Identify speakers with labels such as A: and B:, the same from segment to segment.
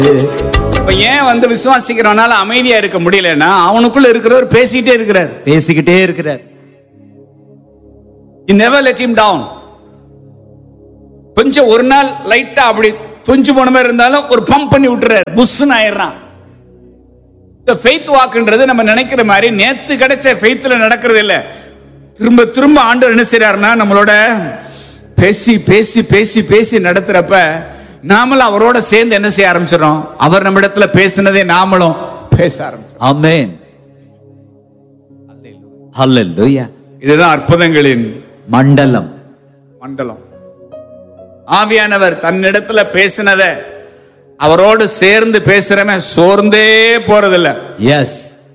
A: இப்ப ஏன் வந்து விசுவாசிக்கிறவனால அமைதியா இருக்க முடியலன்னா அவனுக்குள்ள இருக்கிறவர் பேசிட்டே இருக்கிறார்
B: பேசிக்கிட்டே இருக்கிறார்
A: You never let him down கொஞ்சம் ஒரு நாள் லைட்டா அப்படி துஞ்சு போன மாதிரி இருந்தாலும் ஒரு பம்ப் பண்ணி விட்டுறாரு புஷ்னு ஆயிடுறான் இந்த ஃபெய்த் வாக்குன்றது நம்ம நினைக்கிற மாதிரி நேத்து கிடைச்ச ஃபெய்த்ல நடக்கிறது இல்ல திரும்ப திரும்ப ஆண்டவர் என்ன செய்றாருன்னா நம்மளோட பேசி பேசி பேசி பேசி நடத்துறப்ப நாமளும் அவரோட சேர்ந்து என்ன செய்ய ஆரம்பிச்சிடறோம் அவர் நம்ம இடத்துல பேசினதே நாமளும் பேச ஆரம்பிச்சோம்
B: ஆமென் ஹalleluya
A: இதுதான் அற்புதங்களின்
B: மண்டலம்
A: மண்டலம் ஆவியானவர் தன்னிடத்துல பேசினத அவரோடு சேர்ந்து பேசுறவன் சோர்ந்தே போறதில்ல
B: எஸ்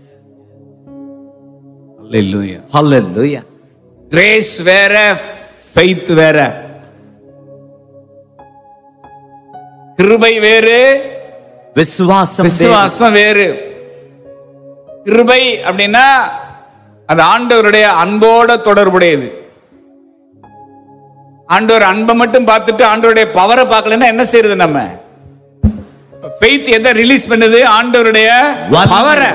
B: ஹalleluya
A: கிரேஸ் வேற ஃபெய்த் வேற கிருபை வேறு
B: விசுவாசம் வேறு.
A: விசுவாசம் வேறு கிருபை அப்படின்னா அது ஆண்டவருடைய அன்போட தொடர்புடையது ஆண்டவர் அன்பை மட்டும் பார்த்துட்டு ஆண்டவருடைய பவரை பார்க்கலன்னா என்ன செய்யறது நம்ம ஃபெய்த் எதை ரிலீஸ் பண்ணுது ஆண்டவருடைய
B: வல்லமை.
A: பவரை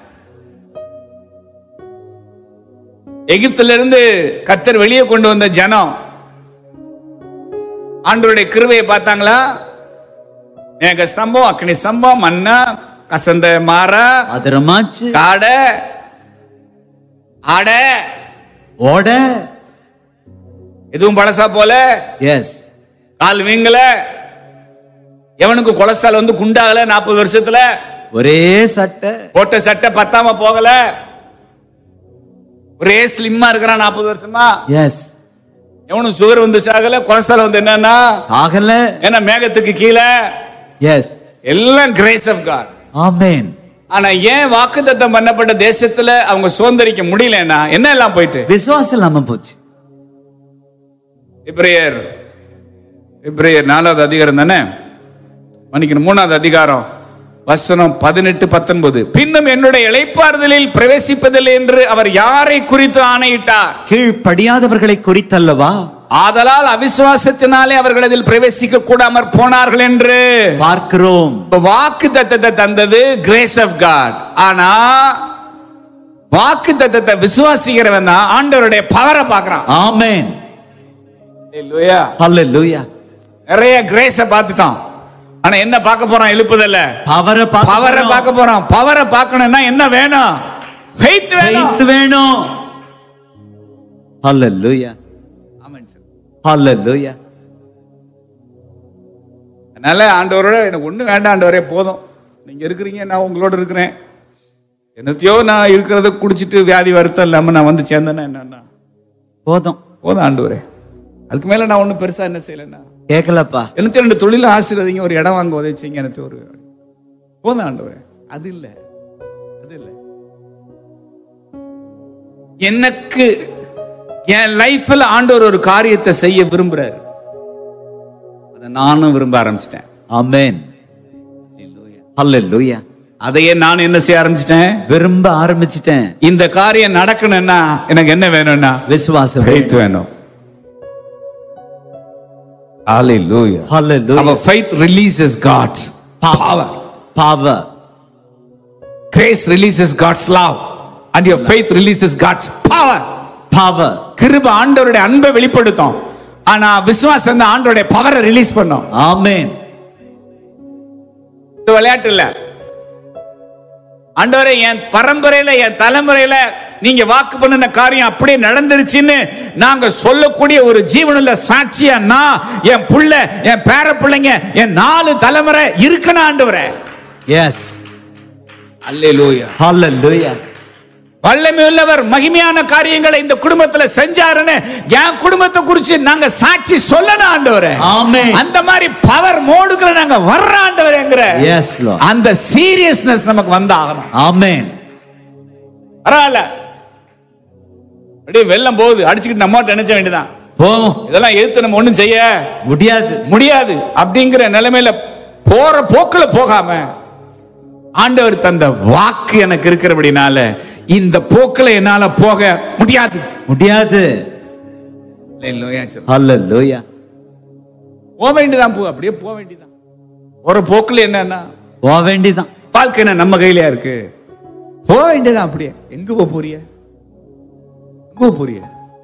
A: எகிப்திலிருந்து இருந்து கத்தர் வெளியே கொண்டு வந்த ஜனம் ஆண்டவருடைய கிருபையை பார்த்தாங்களா மேக ஸ்தம்பம் அக்னி ஸ்தம்பம் மன்னா கசந்த மாறா
B: அதரமாச்சு
A: காடை ஆடை
B: ஓட
A: எதுவும் பழசா போல
B: எஸ்
A: கால் வீங்கல எவனுக்கு கொலஸ்ட்ரால் வந்து குண்டாகல நாற்பது வருஷத்துல
B: ஒரே சட்டை
A: போட்ட சட்டை பத்தாம போகல ஒரே ஸ்லிம்மா இருக்கிறான் நாற்பது வருஷமா
B: எஸ்
A: எவனும் சுகர் வந்து சாகல கொலஸ்ட்ரால் வந்து என்னன்னா
B: ஆகல
A: ஏன்னா மேகத்துக்கு கீழே
B: எஸ்
A: எல்லாம் கிரேஸ் ஆஃப் காட்
B: ஆமென்
A: ஆனா ஏன் வாக்குத்தத்தம் பண்ணப்பட்ட தேசத்துல அவங்க சுதந்திரிக்க முடியலன்னா என்ன எல்லாம் போயிட்டு
B: விசுவாசம் இல்லாம போச்சு
A: இப்ரேயர் இப்ரேயர் நாலாவது அதிகாரம் தானே மன்னிக்கணும் மூணாவது அதிகாரம் வசனம் பதினெட்டு பத்தொன்பது பின்னும் என்னுடைய இளைப்பாறுதலில் பிரவேசிப்பதில்லை என்று அவர் யாரை குறித்து ஆணையிட்டார்
B: கீழ்ப்படியாதவர்களை குறித்தல்லவா
A: ஆதலால் அவிசுவாசத்தினாலே அவர்கள் அதில் பிரவேசிக்க கூடாமற் போனார்கள் என்று
B: பார்க்கிறோம்
A: வாக்கு தத்தத்தை தந்தது கிரேஸ் ஆஃப் காட் ஆனா வாக்கு தத்தத்தை விசுவாசிக்கிறவன் தான் ஆண்டவருடைய பவரை பார்க்கறான்
B: ஆமென்
A: Hallelujah.
B: ஹalleluya
A: நிறைய கிரேஸ பார்த்துட்டோம் ஆனா என்ன பார்க்க போறோம் எழுப்புதல்ல
B: பவரை
A: பவரை பார்க்க போறோம் பவரை பார்க்கணும்னா என்ன வேணும் ஃபெய்த் வேணும்
B: faith வேணும் ஹalleluya
A: ஆமென் சார்.
B: ஹalleluya
A: அதனால ஆண்டவரோட எனக்கு ஒண்ணு வேண்டாம் ஆண்டவரே போதும் நீங்க இருக்கிறீங்க நான் உங்களோட இருக்கிறேன் என்னத்தையோ நான் இருக்கிறத குடிச்சிட்டு வியாதி வருத்தம் இல்லாம நான் வந்து சேர்ந்தேன்னா என்னன்னா
B: போதும்
A: போதும் ஆண்டவரே அதுக்கு மேல நான் ஒண்ணும் பெருசா என்ன செய்யலைன்னா
B: கேட்கலப்பா
A: எனக்கு ரெண்டு தொழில ஆசீர்வதிங்க ஒரு இடம் வாங்க உதவி செய்யுங்க எனக்கு ஒரு போதும் ஆண்டவரே அது இல்ல அது இல்ல எனக்கு என் லைஃப்ல ஆண்டவர் ஒரு காரியத்தை செய்ய விரும்புறாரு அதை நானும் விரும்ப ஆரம்பிச்சிட்டேன்
B: ஆமென் ஹalleluya
A: அதையே நான் என்ன செய்ய ஆரம்பிச்சிட்டேன்
B: விரும்ப ஆரம்பிச்சிட்டேன்
A: இந்த காரியம் நடக்கணும்னா எனக்கு என்ன வேணும்னா
B: விசுவாசம்
A: faith வேணும் Hallelujah.
B: Hallelujah
A: Our faith releases God's power.
B: power
A: Grace releases God's love. And your faith releases God's power.
B: power
A: கிருப ஆண்டவருடைய அன்பை வெளிப்படுத்தும் ஆனா விசுவாசம் தான் ஆண்டவருடைய பவரை ரிலீஸ் பண்ணும்
B: ஆமென்
A: இது விளையாட்டு இல்ல ஆண்டவரே என் பரம்பரையில என் தலைமுறையில நீங்க வாக்கு பண்ணின காரியம் அப்படியே நடந்துருச்சுன்னு நாங்க சொல்லக்கூடிய ஒரு ஜீவனுள்ள சாட்சியா நான் என் புள்ள என் பேர பிள்ளைங்க என் நாலு தலைமுறை இருக்கணும் ஆண்டவரே
B: எஸ்
A: அல்லேலூயா
B: ஹalleluya
A: வல்லமை உள்ளவர் மகிமையான காரியங்களை இந்த குடும்பத்துல செஞ்சாருன்னு என் குடும்பத்தை குறிச்சு நாங்க சாட்சி சொல்லணும் ஆண்டவரே
B: ஆமென்
A: அந்த மாதிரி பவர் மோடுக்குள்ள நாங்க வர்ற ஆண்டவரேங்கிற
B: எஸ் லார்ட்
A: அந்த சீரியஸ்னஸ் நமக்கு வந்தாகணும்
B: ஆமென்
A: பரவாயில்ல அப்படியே வெள்ளம் போகுது அடிச்சுக்கிட்டு நம்ம நினைச்ச வேண்டியதான்
B: போவோம்
A: இதெல்லாம் எதிர்த்து நம்ம ஒண்ணும் செய்ய
B: முடியாது
A: முடியாது அப்படிங்கிற நிலைமையில போற போக்குல போகாம ஆண்டவர் தந்த வாக்கு எனக்கு இருக்கிறபடினால இந்த போக்குல என்னால போக முடியாது
B: முடியாது ஹalleluya
A: போக வேண்டியதான் போ அப்படியே போக வேண்டியதான் ஒரு போக்குல என்னன்னா
B: போக வேண்டிதான்
A: வாழ்க்கை என்ன நம்ம கையிலயா இருக்கு போக வேண்டியதான் அப்படியே எங்க போக போறிய எங்க போக போறிய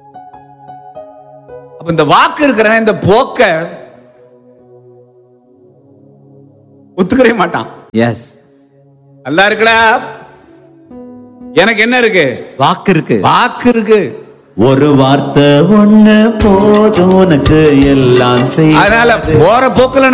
A: அப்ப இந்த வாக்கு இருக்கிற இந்த போக்க ஒத்துக்கவே மாட்டான்
B: எஸ்
A: நல்லா இருக்குடா எனக்கு என்ன இருக்கு
B: வாக்கு இருக்கு
A: வாக்கு இருக்கு
C: ஒரு வார்த்தை ஒண்ணு போதும் உனக்கு எல்லாம் செய்
A: அதனால போற போக்குல